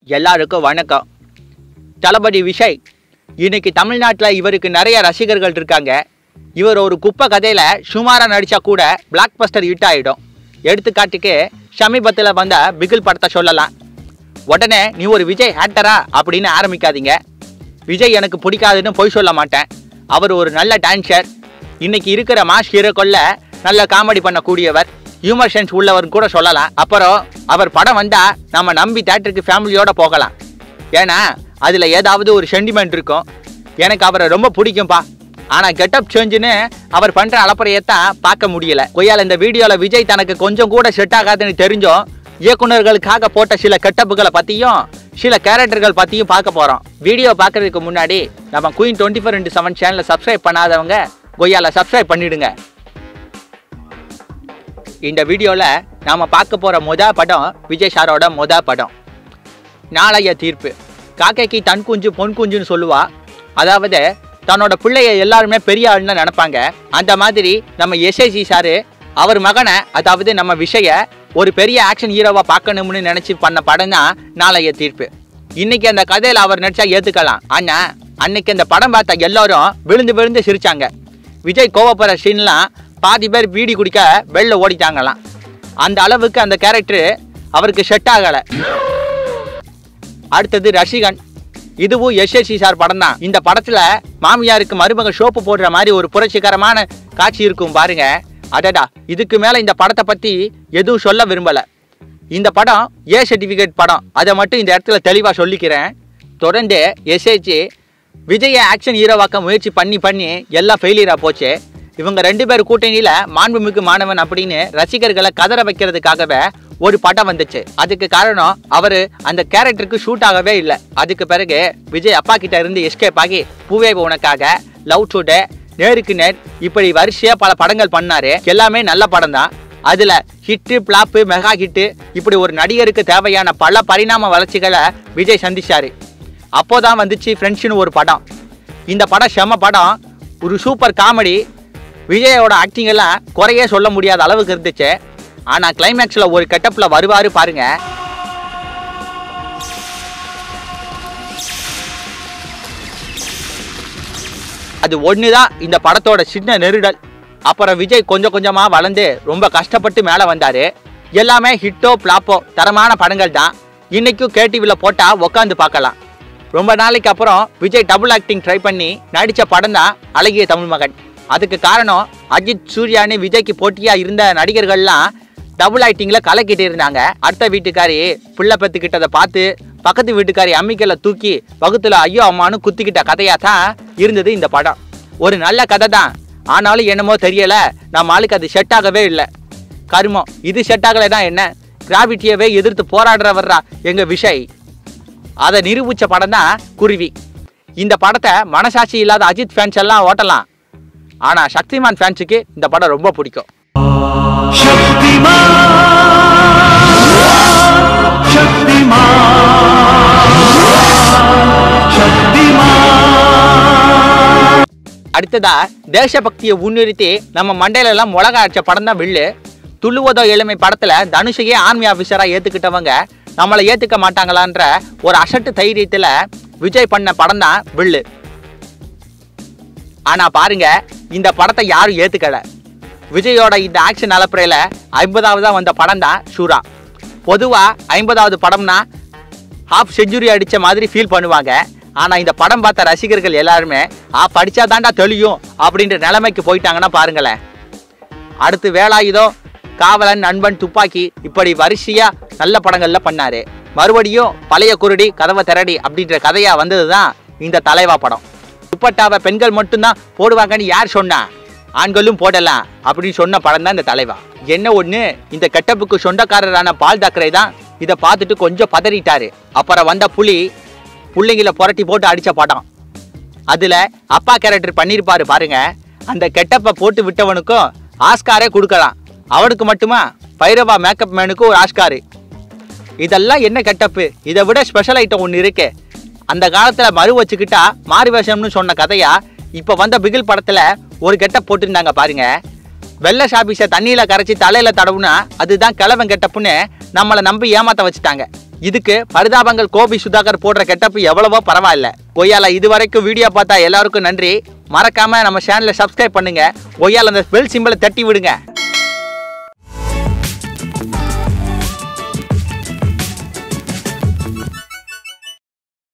எல்லாருக்கும் வணக்கம் தளபதி விஷய் இன்னைக்கு தமிழ்நாட்டில் இவருக்கு நிறைய ரசிகர்கள் இருக்காங்க இவர் ஒரு குப்பை கதையில் சுமாராக நடித்தா கூட பிளாக் பஸ்டர் ஹிட் ஆகிடும் எடுத்துக்காட்டுக்கு சமீபத்தில் வந்த பிகில் படத்தை சொல்லலாம் உடனே நீ ஒரு விஜய் ஹேட்டரா அப்படின்னு ஆரம்பிக்காதீங்க விஜய் எனக்கு பிடிக்காதுன்னு பொய் சொல்ல மாட்டேன் அவர் ஒரு நல்ல டான்சர் இன்னைக்கு இருக்கிற மாஸ் ஹீரோக்குள்ள நல்ல காமெடி பண்ணக்கூடியவர் ஹியூமர் சென்ஸ் உள்ளவர் கூட சொல்லலாம் அப்புறம் அவர் படம் வந்தா நம்ம நம்பி தேட்டருக்கு ஃபேமிலியோட போகலாம் ஏன்னா அதுல ஏதாவது ஒரு சென்டிமெண்ட் இருக்கும் எனக்கு அவரை ரொம்ப பிடிக்கும்பா ஆனா கெட்டப் சேஞ்சுன்னு அவர் பண்ற அலப்பறையத்தான் பார்க்க முடியல கொய்யால இந்த வீடியோல விஜய் தனக்கு கொஞ்சம் கூட செட் ஆகாதுன்னு தெரிஞ்சும் இயக்குனர்களுக்காக போட்ட சில கெட்டப்புகளை பத்தியும் சில கேரக்டர்கள் பத்தியும் பார்க்க போறோம் வீடியோ பார்க்கறதுக்கு முன்னாடி நம்ம Queen twenty four into seven சேனலை சப்ஸ்கிரைப் பண்ணாதவங்க கொய்யால சப்ஸ்கிரைப் பண்ணிடுங்க இந்த வீடியோவில் நாம் பார்க்க போகிற முத படம் விஜய் சாரோட முத படம் நாளைய தீர்ப்பு காக்கைக்கு தன் குஞ்சு பொன் குஞ்சுன்னு சொல்லுவா அதாவது தன்னோட பிள்ளைய எல்லாருமே பெரிய ஆளுன்னு நினைப்பாங்க அந்த மாதிரி நம்ம எஸ்ஐசி சாரு அவர் மகனை அதாவது நம்ம விஷய ஒரு பெரிய ஆக்ஷன் ஹீரோவா பார்க்கணும்னு நினைச்சு பண்ண படம் தான் நாளைய தீர்ப்பு இன்னைக்கு அந்த கதையில அவர் நடிச்சா ஏத்துக்கலாம் ஆனா அன்னைக்கு அந்த படம் பார்த்த எல்லாரும் விழுந்து விழுந்து சிரிச்சாங்க விஜய் கோவப்படுற சீன்லாம் பாதி பேர் பீடி குடிக்க வெளில ஓடிட்டாங்களாம் அந்த அளவுக்கு அந்த கேரக்டர் அவருக்கு செட் ஆகலை அடுத்தது ரசிகன் இதுவும் எஸ்எஸ்சி சார் படம் தான் இந்த படத்துல மாமியாருக்கு மருமக சோப்பு போடுற மாதிரி ஒரு புரட்சிகரமான காட்சி இருக்கும் பாருங்க அடடா இதுக்கு மேல இந்த படத்தை பத்தி எதுவும் சொல்ல விரும்பல இந்த படம் ஏ சர்டிஃபிகேட் படம் அதை மட்டும் இந்த இடத்துல தெளிவா சொல்லிக்கிறேன் தொடர்ந்து எஸ்ஹெச் விஜய ஆக்ஷன் ஹீரோவாக்க முயற்சி பண்ணி பண்ணி எல்லாம் ஃபெயிலியரா போச்சு இவங்க ரெண்டு பேர் கூட்டணியில மாண்புமிகு மாணவன் அப்படின்னு ரசிகர்களை கதற வைக்கிறதுக்காகவே ஒரு படம் வந்துச்சு அதுக்கு காரணம் அவரு அந்த கேரக்டருக்கு ஷூட் ஆகவே இல்லை அதுக்கு பிறகு விஜய் அப்பா கிட்ட இருந்து எஸ்கேப் ஆகி பூவே உனக்காக லவ் டுடே நேருக்கு நேர் இப்படி வரிசையா பல படங்கள் பண்ணாரு எல்லாமே நல்ல படம் தான் அதுல ஹிட்டு பிளாப்பு மெகா ஹிட்டு இப்படி ஒரு நடிகருக்கு தேவையான பல பரிணாம வளர்ச்சிகளை விஜய் சந்திச்சாரு அப்போதான் வந்துச்சு ஃப்ரெண்ட்ஸ்னு ஒரு படம் இந்த படம் செம படம் ஒரு சூப்பர் காமெடி விஜயோட ஆக்டிங் எல்லாம் குறையே சொல்ல முடியாத அளவுக்கு இருந்துச்சு ஆனா கிளைமேக்ஸ்ல ஒரு கெட்டப்ல வருவாரு பாருங்க அது ஒன்று தான் இந்த படத்தோட சின்ன நெருடல் அப்புறம் விஜய் கொஞ்சம் கொஞ்சமாக வளர்ந்து ரொம்ப கஷ்டப்பட்டு மேலே வந்தார் எல்லாமே ஹிட்டோ பிளாப்போ தரமான படங்கள் தான் இன்னைக்கும் கேடிவியில் போட்டால் உக்காந்து பார்க்கலாம் ரொம்ப நாளைக்கு அப்புறம் விஜய் டபுள் ஆக்டிங் ட்ரை பண்ணி நடித்த படம் தான் அழகிய தமிழ் மகன் அதுக்கு காரணம் அஜித் சூர்யானு விஜய்க்கு போட்டியாக இருந்த நடிகர்கள்லாம் டபுள் ஆக்டிங்கில் கலக்கிட்டு இருந்தாங்க அடுத்த வீட்டுக்காரி பிள்ளை பெற்றுக்கிட்டதை பார்த்து பக்கத்து வீட்டுக்காரி அம்மிக்கல்ல தூக்கி வகுத்துல ஐயோ அம்மானு குத்திக்கிட்ட கதையாக தான் இருந்தது இந்த படம் ஒரு நல்ல கதை தான் ஆனாலும் என்னமோ தெரியல நம்ம ஆளுக்கு அது செட் ஆகவே இல்லை கருமம் இது செட் ஆகலைன்னா என்ன கிராவிட்டியவே எதிர்த்து போராடுறவர்ரா எங்க விஷய் அதை நிரூபிச்ச படம் தான் குருவி இந்த படத்தை மனசாட்சி இல்லாத அஜித் ஃபேன்ஸ் எல்லாம் ஓட்டலாம் ஆனா சக்திமான் ஃபேன்ஸுக்கு இந்த படம் ரொம்ப பிடிக்கும் அடுத்ததா தேசபக்தியை முன்னிறுத்தி நம்ம மண்டையில எல்லாம் மிளகா அடிச்ச படம் தான் வில்லு துள்ளுவதோ இளமை படத்துல தனுஷையே ஆர்மி ஆஃபீஸரா ஏத்துக்கிட்டவங்க நம்மளை ஏத்துக்க மாட்டாங்களான்ற ஒரு அசட்டு தைரியத்துல விஜய் பண்ண படம் தான் வில்லு ஆனா பாருங்க இந்த படத்தை யாரும் ஏத்துக்கல விஜயோட இந்த ஆக்ஷன் அலப்பறையில ஐம்பதாவதா வந்த படம் தான் ஷூரா பொதுவா ஐம்பதாவது படம்னா ஹாஃப் செஞ்சுரி அடிச்ச மாதிரி ஃபீல் பண்ணுவாங்க ஆனா இந்த படம் பார்த்த ரசிகர்கள் எல்லாருமே ஆ படிச்சா தாண்டா தெளியும் அப்படின்ற நிலைமைக்கு போயிட்டாங்கன்னா பாருங்களேன் அடுத்து வேலாயுதம் காவலன் நண்பன் துப்பாக்கி இப்படி வரிசையா நல்ல படங்கள்ல பண்ணாரு மறுபடியும் பழைய குருடி கதவை திரடி அப்படின்ற கதையா வந்தது தான் இந்த தலைவா படம் துப்பட்டாவை பெண்கள் மட்டும்தான் போடுவாங்கன்னு யார் சொன்னா ஆண்களும் போடலாம் அப்படின்னு சொன்ன படம் தான் இந்த தலைவா என்ன ஒண்ணு இந்த கெட்டப்புக்கு சொந்தக்காரரான பால் தாக்கரே தான் இதை பார்த்துட்டு கொஞ்சம் பதறிட்டாரு அப்புறம் வந்த புலி புள்ளைங்கள புரட்டி போட்டு அடிச்ச படம் அதுல அப்பா கேரக்டர் பண்ணியிருப்பாரு பாருங்க அந்த கெட்டப்பை போட்டு விட்டவனுக்கும் ஆஸ்காரே கொடுக்கலாம் அவனுக்கு மட்டுமா பைரவா மேக்கப் மேனுக்கும் ஒரு ஆஸ்காரு இதெல்லாம் என்ன கெட்டப்பு இதை விட ஸ்பெஷல் ஐட்டம் ஒன்று இருக்கு அந்த காலத்துல மறு வச்சுக்கிட்டா மாறு வேஷம்னு சொன்ன கதையா இப்ப வந்த பிகில் படத்துல ஒரு கெட்டப் போட்டிருந்தாங்க பாருங்க வெள்ளை ஷாபிஸை தண்ணியில கரைச்சி தலையில தடவுனா அதுதான் கிழவன் கெட்டப்புன்னு நம்மளை நம்பி ஏமாத்த வச்சுட்டாங்க இதுக்கு பரிதாபங்கள் கோபி சுதாகர் போடுற கெட்டப்பு எவ்வளவோ பரவாயில்ல ஒய்யால இது வரைக்கும் வீடியோ பார்த்தா எல்லாருக்கும் நன்றி மறக்காம நம்ம சேனலை சப்ஸ்கிரைப் பண்ணுங்க ஒய்யால அந்த பெல் சிம்பிளை தட்டி விடுங்க